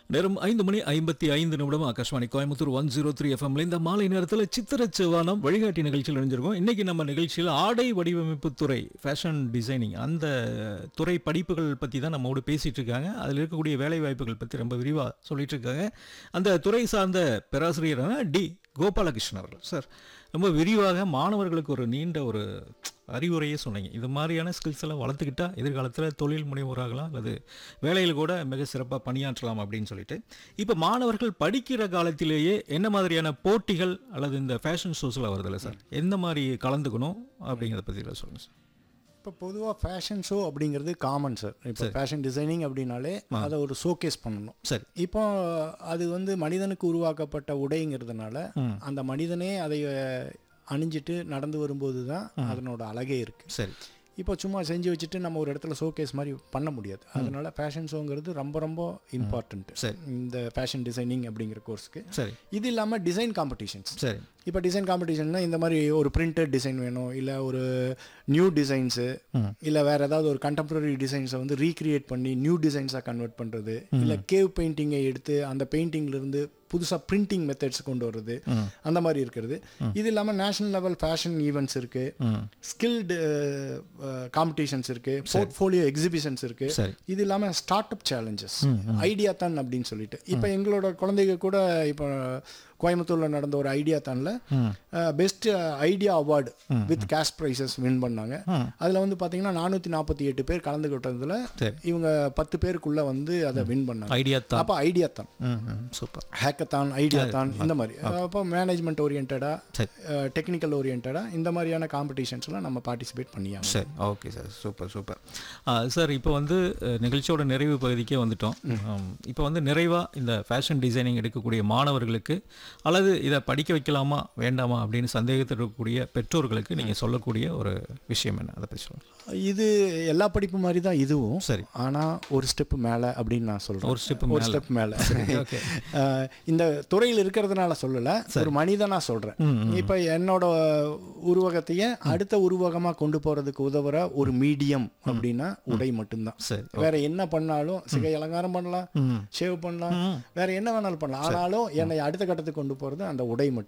நேரம் ஐந்து மணி ஐம்பத்தி ஐந்து நிமிடம் Akashvani Coimbatore one zero three எஃப்எம்ல இந்த மாலை நேரத்தில் சித்திர செவ்வானம் வழிகாட்டி நிகழ்ச்சியில் இணைஞ்சிருக்கோம் இன்னைக்கு நம்ம நிகழ்ச்சியில் ஆடை வடிவமைப்பு துறை ஃபேஷன் டிசைனிங் அந்த துறை படிப்புகள் பற்றி தான் நம்மோடு பேசிட்டு இருக்காங்க அதில் இருக்கக்கூடிய வேலை வாய்ப்புகள் பற்றி ரொம்ப விரிவாக சொல்லிட்டு இருக்காங்க அந்த துறை சார்ந்த பேராசிரியரான டி கோபாலகிருஷ்ணன் அவர்கள் சார் ரொம்ப விரிவாக மாணவர்களுக்கு ஒரு நீண்ட ஒரு அறிவுரையே சொன்னீங்க இது மாதிரியான ஸ்கில்ஸ் எல்லாம் வளர்த்துக்கிட்டா எதிர்காலத்தில் தொழில் முனைவோராகலாம் அல்லது வேலையில் கூட மிக சிறப்பாக பணியாற்றலாம் அப்படின்னு சொல்லிட்டு இப்போ மாணவர்கள் படிக்கிற காலத்திலேயே என்ன மாதிரியான போட்டிகள் அல்லது இந்த ஃபேஷன் ஷோஸில் வருதில்ல சார் எந்த மாதிரி கலந்துக்கணும் அப்படிங்கிறத பற்றி சொல்லுங்கள் சார் இப்போ பொதுவாக ஃபேஷன் ஷோ அப்படிங்கிறது காமன் சார் இப்போ ஃபேஷன் டிசைனிங் அப்படின்னாலே அதை ஒரு ஷோகேஸ் பண்ணணும் சரி இப்போ அது வந்து மனிதனுக்கு உருவாக்கப்பட்ட உடைங்கிறதுனால அந்த மனிதனே அதை அஹ், அணிஞ்சிட்டு நடந்து வரும்போது தான் அதனோட அழகே இருக்கு சரி இப்போ சும்மா செஞ்சு வச்சுட்டு நம்ம ஒரு இடத்துல ஷோகேஸ் மாதிரி பண்ண முடியாது அதனால ஃபேஷன் ஷோங்கிறது ரொம்ப ரொம்ப இம்பார்ட்டன்ட் சரி. இந்த ஃபேஷன் டிசைனிங் அப்படிங்கிற கோர்ஸ்க்கு சரி இது இல்லாமல் டிசைன் காம்படிஷன்ஸ் சரி இப்போ டிசைன் காம்படிஷன்னா இந்த மாதிரி ஒரு பிரிண்டட் டிசைன் வேணும் இல்லை ஒரு நியூ டிசைன்ஸு இல்லை வேற ஏதாவது ஒரு கண்டெம்பரரி டிசைன்ஸை வந்து ரீக்ரியேட் பண்ணி நியூ டிசைன்ஸாக கன்வெர்ட் பண்ணுறது இல்லை கேவ் பெயிண்டிங்கை எடுத்து அந்த பெயிண்டிங்லேருந்து புதுசாக பிரிண்டிங் மெத்தட்ஸ் கொண்டு வர்றது அந்த மாதிரி இருக்கிறது இது இல்லாமல் நேஷனல் லெவல் ஃபேஷன் ஈவெண்ட்ஸ் இருக்குது ஸ்கில்டு காம்படிஷன்ஸ் இருக்குது போர்ட்ஃபோலியோ எக்ஸிபிஷன்ஸ் இருக்குது சரி. இது இல்லாமல் ஸ்டார்ட் அப் சேலஞ்சஸ் ஐடியா தான் அப்படின்னு சொல்லிட்டு இப்போ எங்களோட குழந்தைங்க கூட இப்போ கோயம்புத்தூர்ல நடந்த ஒரு ஐடியா தான்ல best idea award with cash prizes win பண்ணாங்க அதுல வந்து பாத்தீங்கன்னா நானூத்தி நாற்பத்தி எட்டு பேர் கலந்துக்கிட்டதுல சரி. இவங்க பத்து பேருக்குள்ள வந்து அதை வின் பண்ணாங்க ஐடியா தான் அப்போ ஐடியா தான் ம் ம் சூப்பர் ஹேக்கத்தான் ஐடியா தான் இந்த மாதிரி அப்போ மேனேஜ்மெண்ட் ஓரியன்டா சரி. டெக்னிக்கல் ஓரியன்டா இந்த மாதிரியான காம்படிஷன்ஸ்லாம் நம்ம பார்ட்டிசிபேட் பண்ணியாங்க சரி okay sir super super sir இப்போ வந்து அஹ், நிகழ்ச்சியோட நிறைவு பகுதிக்கே வந்துட்டோம் ஆம், இப்போ வந்து நிறைவாக இந்த ஃபேஷன் டிசைனிங் எடுக்கக்கூடிய மாணவர்களுக்கு அல்லது இதை படிக்க வைக்கலாமா வேண்டாமா அப்படின்னு சந்தேகத்தில் இருக்கக்கூடிய பெற்றோர்களுக்கு நீங்கள் சொல்லக்கூடிய ஒரு விஷயம் என்ன அதை பற்றி சொல்லுங்கள் இது எல்லா படிப்பு மாதிரி தான் இதுவும் சரி ஆனா ஒரு ஸ்டெப் மேல அப்படின்னு நான் சொல்றேன் ஒரு step ஒரு மேல. ஸ்டெப் மேல ஓகே அஹ் இந்த துறையில் இருக்கிறதுனால சொல்லல ஒரு மனிதனா சொல்றேன் இப்ப என்னோட உருவகத்தையே அடுத்த உருவகமா கொண்டு போறதுக்கு உதவுற ஒரு மீடியம் அப்படின்னா உடை மட்டும்தான் சரி வேற என்ன பண்ணாலும் சிகை அலங்காரம் பண்ணலாம் ஷேவ் பண்ணலாம் வேற என்ன வேணாலும் பண்ணலாம் ஆனாலும் என்னை அடுத்த கட்டத்துக்கு கொண்டு போறது அந்த உடை மட்டும்